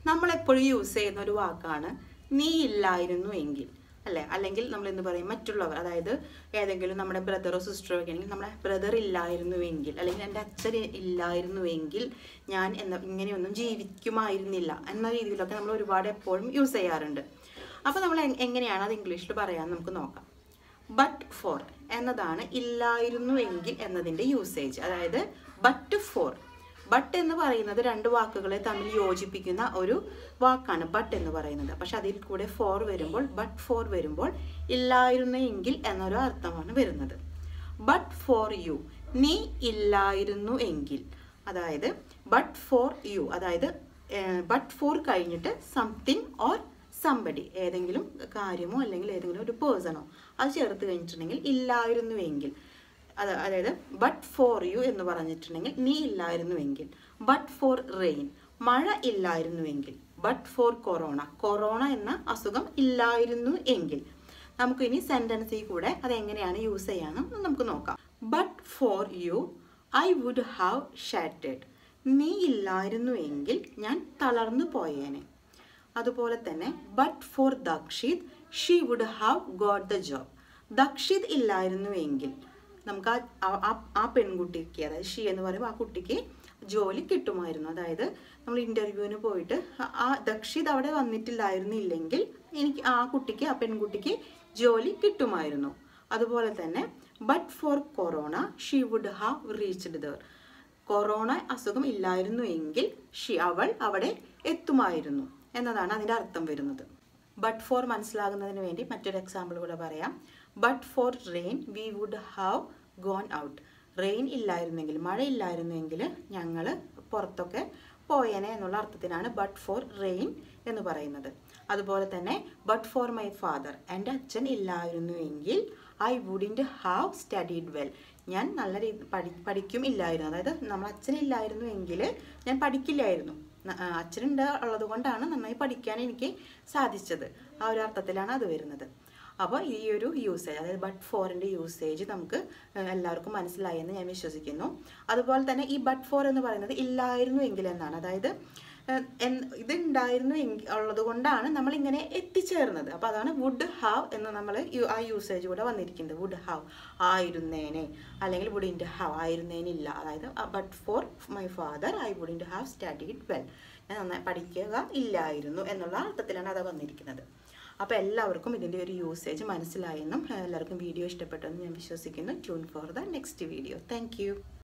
നമ്മളെപ്പോഴും യൂസ് ചെയ്യുന്ന ഒരു വാക്കാണ് നീ ഇല്ലായിരുന്നു എങ്കിൽ അല്ലേ അല്ലെങ്കിൽ നമ്മൾ എന്ത് പറയും മറ്റുള്ളവർ അതായത് ഏതെങ്കിലും നമ്മുടെ ബ്രദറോ സിസ്റ്ററോ ഒക്കെ ആണെങ്കിൽ നമ്മുടെ ബ്രദർ ഇല്ലായിരുന്നുവെങ്കിൽ അല്ലെങ്കിൽ എൻ്റെ അച്ഛൻ ഇല്ലായിരുന്നുവെങ്കിൽ ഞാൻ എന്ന ഇങ്ങനെയൊന്നും ജീവിക്കുമായിരുന്നില്ല എന്ന രീതിയിലൊക്കെ നമ്മൾ ഒരുപാട് എപ്പോഴും യൂസ് ചെയ്യാറുണ്ട് അപ്പോൾ നമ്മൾ എ- എങ്ങനെയാണ് അത് ഇംഗ്ലീഷിൽ പറയാൻ നമുക്ക് നോക്കാം ബട്ട് ഫോർ എന്നതാണ് ഇല്ലായിരുന്നുവെങ്കിൽ എന്നതിൻ്റെ യൂസേജ് അതായത് ബട്ട് ഫോർ ബട്ട് എന്ന് പറയുന്നത് രണ്ട് വാക്കുകളെ തമ്മിൽ യോജിപ്പിക്കുന്ന ഒരു വാക്കാണ് ബട്ട് എന്ന് പറയുന്നത് പക്ഷെ അതിൽ കൂടെ ഫോർ വരുമ്പോൾ ബട്ട് ഫോർ വരുമ്പോൾ ഇല്ലായിരുന്നെങ്കിൽ എന്നൊരു അർത്ഥമാണ് വരുന്നത് ബട്ട് ഫോർ യു നീ ഇല്ലായിരുന്നു എങ്കിൽ അതായത് ബട്ട് ഫോർ യു അതായത് ബട്ട് ഫോർ കഴിഞ്ഞിട്ട് സംതിങ് ഓർ സംബഡി ഏതെങ്കിലും കാര്യമോ അല്ലെങ്കിൽ ഏതെങ്കിലും ഒരു പേഴ്സണോ അത് ചേർത്ത് കഴിഞ്ഞിട്ടുണ്ടെങ്കിൽ ഇല്ലായിരുന്നുവെങ്കിൽ അത് അതായത് ബട്ട് ഫോർ യു എന്ന് പറഞ്ഞിട്ടുണ്ടെങ്കിൽ നീ ഇല്ലായിരുന്നുവെങ്കിൽ ബട്ട് ഫോർ റെയിൻ മഴ ഇല്ലായിരുന്നുവെങ്കിൽ ബട്ട് ഫോർ കൊറോണ കൊറോണ എന്ന അസുഖം ഇല്ലായിരുന്നു എങ്കിൽ നമുക്ക് ഇനി സെന്റൻസിൽ കൂടെ അത് എങ്ങനെയാണ് യൂസ് ചെയ്യാമെന്ന് നമുക്ക് നോക്കാം but for you I would have shattered നീ ഇല്ലായിരുന്നുവെങ്കിൽ ഞാൻ തളർന്നു പോയേനെ അതുപോലെ തന്നെ but for Dakshith she would have got the job Dakshith ഇല്ലായിരുന്നുവെങ്കിൽ നമുക്ക് ആ- ആ- ആ- ആ പെൺകുട്ടിക്ക് അതായത് ഷീ എന്ന് പറയുമ്പോൾ ആ കുട്ടിക്ക് ജോലി കിട്ടുമായിരുന്നു അതായത് നമ്മൾ ഇൻ്റർവ്യൂവിന് പോയിട്ട് ആ- ആ ദക്ഷിത് അവിടെ വന്നിട്ടില്ലായിരുന്നില്ലെങ്കിൽ എനിക്ക് ആ കുട്ടിക്ക് ആ പെൺകുട്ടിക്ക് ജോലി കിട്ടുമായിരുന്നു അതുപോലെ തന്നെ but for corona she would have reached there corona അസുഖം ഇല്ലായിരുന്നു എങ്കിൽ ഷി അവൾ അവിടെ എത്തുമായിരുന്നു എന്നതാണ് അതിൻ്റെ അർത്ഥം വരുന്നത് ബട്ട് ഫോർ മനസ്സിലാകുന്നതിന് വേണ്ടി മറ്റൊരു എക്സാമ്പിൾ കൂടെ പറയാം but for rain we would have gone out rain ഇല്ലായിരുന്നെങ്കിൽ മഴ ഇല്ലായിരുന്നെങ്കിൽ ഞങ്ങൾ പുറത്തൊക്കെ പോയേനെ എന്നുള്ള അർത്ഥത്തിനാണ് ബട്ട് ഫോർ റെയിൻ എന്ന് പറയുന്നത് അതുപോലെ തന്നെ ബട്ട് ഫോർ മൈ ഫാദർ എൻ്റെ അച്ഛൻ ഇല്ലായിരുന്നുവെങ്കിൽ I wouldn't have studied well ഞാൻ നല്ല രീതി പഠി പഠിക്കും ഇല്ലായിരുന്നു അതായത് നമ്മൾ അച്ഛനില്ലായിരുന്നു എങ്കിൽ ഞാൻ പഠിക്കില്ലായിരുന്നു ന- ആ, അച്ഛനുണ്ട് ഉള്ളത് കൊണ്ടാണ് നന്നായി പഠിക്കാൻ എനിക്ക് സാധിച്ചത് ആ ഒരു അർത്ഥത്തിലാണ് അത് വരുന്നത് അപ്പോൾ ഈ ഒരു യൂസേജ് അതായത് ബട്ട് ഫോറിൻ്റെ യൂസേജ് നമുക്ക് ഏഹ്, എല്ലാവർക്കും മനസ്സിലായി എന്ന് ഞാൻ വിശ്വസിക്കുന്നു അതുപോലെ തന്നെ ഈ ബട്ട് ഫോർ എന്ന് പറയുന്നത് ഇല്ലായിരുന്നു എങ്കിൽ എന്നാണ് അതായത് ഏഹ്, എന്ത് ഇത് ഉണ്ടായിരുന്നു എങ്കിൽ ഉള്ളത് കൊണ്ടാണ് നമ്മൾ ഇങ്ങനെ എത്തിച്ചേർന്നത് അപ്പോൾ അതാണ് വുഡ് ഹാവ് എന്ന് നമ്മൾ ആ യൂസേജ് കൂടെ വന്നിരിക്കുന്നത് വുഡ് ഹാവ് ആയിരുന്നേനെ അല്ലെങ്കിൽ വുഡിൻ്റെ ഹാവ് ആയിരുന്നേനില്ല അതായത് but for my father I wouldn't have studied well ഞാൻ നന്നായി പഠിക്കുക ഇല്ലായിരുന്നു എന്നുള്ള അർത്ഥത്തിലാണ് അത് വന്നിരിക്കുന്നത് അപ്പോൾ എല്ലാവർക്കും ഇതിൻ്റെ ഒരു യൂസേജ് മനസ്സിലായെന്നും ഏഹ്, എല്ലാവർക്കും വീഡിയോ ഇഷ്ടപ്പെട്ടെന്നും ഞാൻ വിശ്വസിക്കുന്നു tune for the next video thank